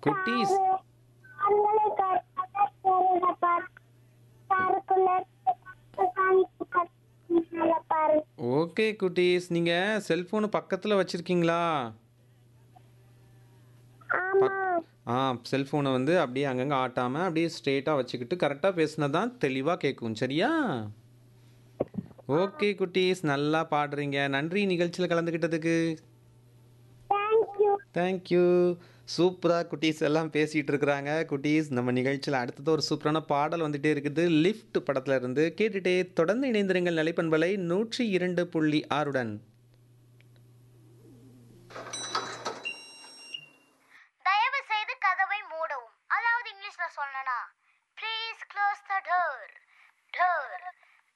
குட்டீஸ் கார்களை கரெக்டாக சேருங்க பாரு காருக்குள்ள சாமி மேல பாரு ஓகே குட்டீஸ் நீங்கள் செல்ஃபோனு பக்கத்தில் வச்சுருக்கீங்களா ஆமா ஆ செல்ஃபோனை வந்து அப்படியே அங்கங்கே ஆட்டாமல் அப்படியே ஸ்ட்ரெயிட்டாக வச்சுக்கிட்டு கரெக்டாக பேசினா தான் தெளிவாக கேட்கும் சரியா ஓகே குட்டீஸ் நல்லா பாடுறீங்க நன்றி நிகழ்ச்சியில் கலந்துக்கிட்டதுக்கு தேங்க்யூ தேங்க்யூ சூப்பராக குட்டீஸ் எல்லாம் பேசிகிட்டு இருக்கிறாங்க குட்டீஸ் நம்ம நிகழ்ச்சியில் அடுத்தது ஒரு சூப்பரான பாடல் வந்துட்டே இருக்குது லிஃப்ட் படத்துல இருந்து கேட்டுட்டே தொடர்ந்து இணைந்திருங்கள் நிலைப்பண்பலை நூற்றி இரண்டு புள்ளி ஆறுடன் தயவு செய்து கதவை மூடவும் அதாவது இங்கிலீஷ்ல சொல்லணும்னா please close the door door